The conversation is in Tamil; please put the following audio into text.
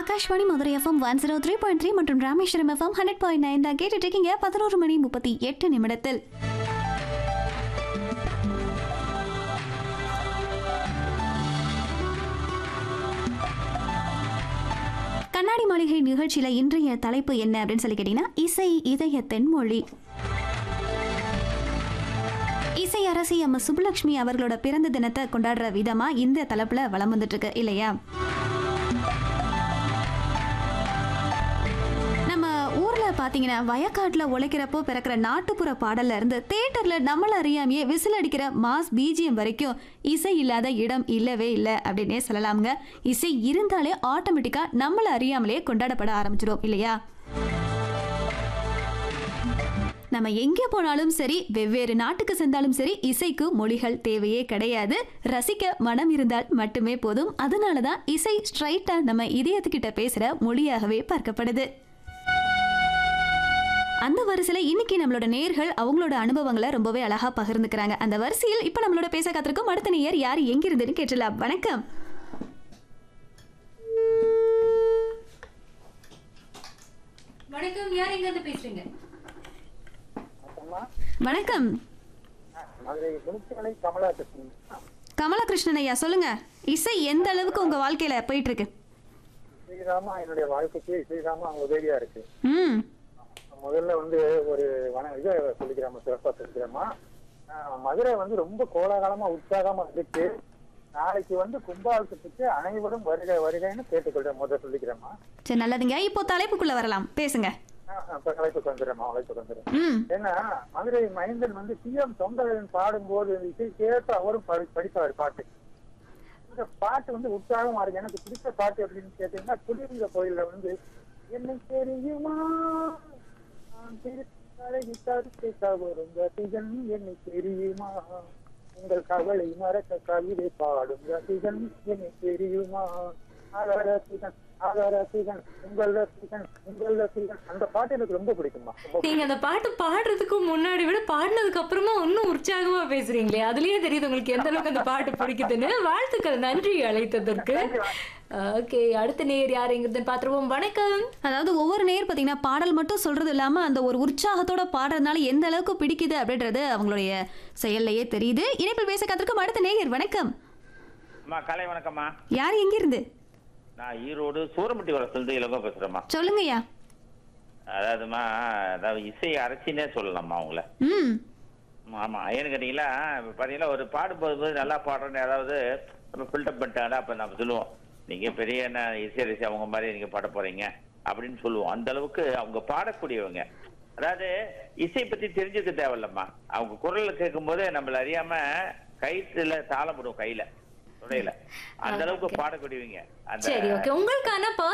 Akashvani Madurai FM one zero three point three மற்றும் Rameswaram FM hundred point nine தான் கேட்டுட்டு இருக்கீங்க பதினோரு மணி முப்பத்தி எட்டு நிமிடத்தில் கண்ணாடி மாளிகை நிகழ்ச்சியில இன்றைய தலைப்பு என்ன அப்படின்னு சொல்லி கேட்டீங்கன்னா இசை இதய தென்மொழி இசை அரசி எம் சுப்புலட்சுமி அவர்களோட பிறந்த தினத்தை கொண்டாடுற விதமா இந்த தலைப்புல வலம் வந்துட்டு இருக்கு இல்லையா நம்ம ஊர்ல பாத்தீங்கன்னா வயக்காட்டுல உழைக்கிறப்போ பிறக்கிற நாட்டுப்புற பாடல்ல இருந்து தேட்டர்ல நம்மள அறியாமையே விசில் அடிக்கிற மாஸ் பிஜிஎம் வரைக்கும் இசை இல்லாத இடம் இல்லவே இல்லை அப்படின்னே சொல்லலாமுங்க இசை இருந்தாலே ஆட்டோமேட்டிக்கா நம்மள அறியாமலே கொண்டாடப்பட ஆரம்பிச்சிடும் இல்லையா நம்ம எங்கே போனாலும் சரி வெவ்வேறு நாட்டுக்கு சென்றாலும் சரி இசைக்கு மொழிகள் தேவையே கிடையாது ரசிக்க மனம் இருந்தால் மட்டுமே போதும் அதனால தான் இசை ஸ்ட்ரைட்டா நம்ம இதயத்துக்கிட்ட பேசுற மொழியாகவே பார்க்கப்படுது அந்த வரிசையில் இன்னைக்கு நம்மளோட நேர்கள் அவங்களோட அனுபவங்களை ரொம்பவே அழகா பகிர்ந்துக்கிறாங்க அந்த வரிசையில் இப்போ நம்மளோட பேச காத்திருக்கும் அடுத்த நேயர் யார் எங்கிருந்துன்னு கேட்டலாம் வணக்கம் வணக்கம் யார் எங்க இருந்து பேசுறீங்க அம்மா, வணக்கம் மதுரை முனிச்சலை கமலா பேசுறேன் கமலகிருஷ்ணன் ஐயா சொல்லுங்க இசை எந்த அளவுக்கு உங்க வாழ்க்கையில போயிட்டு இருக்கு ஸ்ரீராமா என்னுடைய வாழ்க்கைக்கு ஸ்ரீராமா உதவியா இருக்கு ம் முதல்ல வந்து ஒரு வன இதை சொல்லிக்கிறேன் சிறப்பா சொல்லிக்கிறேம்மா ஆஹ் மதுரை வந்து ரொம்ப கோலாகலமா உற்சாகமா இருக்கு நாளைக்கு வந்து கும்பாபிஷத்துக்கு அனைவரும் வருக வருகைன்னு கேட்டுக்கொள்றேன் முதல்ல சொல்லிக்கிறேம்மா சரி நல்லதுங்க இப்போ தலைப்புக்குள்ள வரலாம் பேசுங்க ஆஹ் இப்ப அழைப்புக்கு வந்துடுறேம்மா அழைப்புக்கு வந்துடுறேன் ம் ஏன்னா மதுரை மைந்தன் வந்து சிஎம் தொண்டரன் பாடும்போது இசை கேட்டு அவரும் படி படிப்பாரு பாட்டு இந்த பாட்டு வந்து உற்சாகமா இருக்கு எனக்கு பிடிச்ச பாட்டு அப்படின்னு கேட்டீங்கன்னா குடியிருந்த கோயில்ல வந்து என்ன தெரியுமா நான் திருத்தலை தடுத்து கவருங்க திகன் என்ன தெரியுமா உங்கள் கவலை மறக்க கவிதை பாடும் ரசிகன் என்ன தெரியுமா ஆக ரசிகன் ஆக ரசிகன் உங்கள் ரசிகன் உங்கள் ரசிகன் அந்த பாட்டு எனக்கு ரொம்ப பிடிக்குமா ரொம்ப நீங்க அந்த பாட்டு பாடுறதுக்கு முன்னாடி விட பாடினதுக்கு அப்புறமா இன்னும் உற்சாகமா பேசுறீங்களே அதுலயே தெரியுது உங்களுக்கு எந்த அளவுக்கு அந்த பாட்டு பிடிக்குதுன்னு வாழ்த்துக்கள் நன்றி அழைத்ததற்கு ஓகே அடுத்த நேர் யார் எங்கிறதுன்னு பாத்துருவோம் வணக்கம் அதாவது ஒவ்வொரு நேர் பார்த்தீங்கன்னா பாடல் மட்டும் சொல்றது இல்லாம அந்த ஒரு உற்சாகத்தோட பாடுறதுனால எந்த அளவுக்கு பிடிக்குது அப்படின்றது அவங்களுடைய செயல்லையே தெரியுது இணைப்பில் பேச காத்திருக்கும் அடுத்த நேயர் வணக்கம் அம்மா காலை வணக்கம்மா யார் எங்கிருந்து நான் ஈரோடு சூரமட்டி வளர்த்துலேருந்து இலங்கை பேசுறேம்மா சொல்லுங்கய்யா அதாவதுமா அதாவது இசை அரசினே சொல்லலாம்மா அவங்கள ம் ஆமா ஏன்னு கேட்டீங்களா இப்ப பாத்தீங்கன்னா ஒரு பாடும்போது நல்லா பாடுறேன்னு யாராவது நம்ம ஃபில்டப் பண்ணிட்டாங்க அப்ப நம்ம சொல்லுவோம் நீங்க பெரிய என்ன இசை அரசி அவங்க மாதிரி நீங்க பாட போறீங்க அப்படின்னு சொல்லுவோம் அந்த அளவுக்கு அவங்க பாடக்கூடியவங்க அதாவது இசை பத்தி தெரிஞ்சுக்க தேவையில்லம்மா அவங்க குரல்ல கேட்கும் போது நம்மள அறியாம கைத்துல தாளம் போடும் கையில துடையில அந்த அளவுக்கு பாடக்கூடியவங்க அந்த சரி ஓகே உங்களுக்கான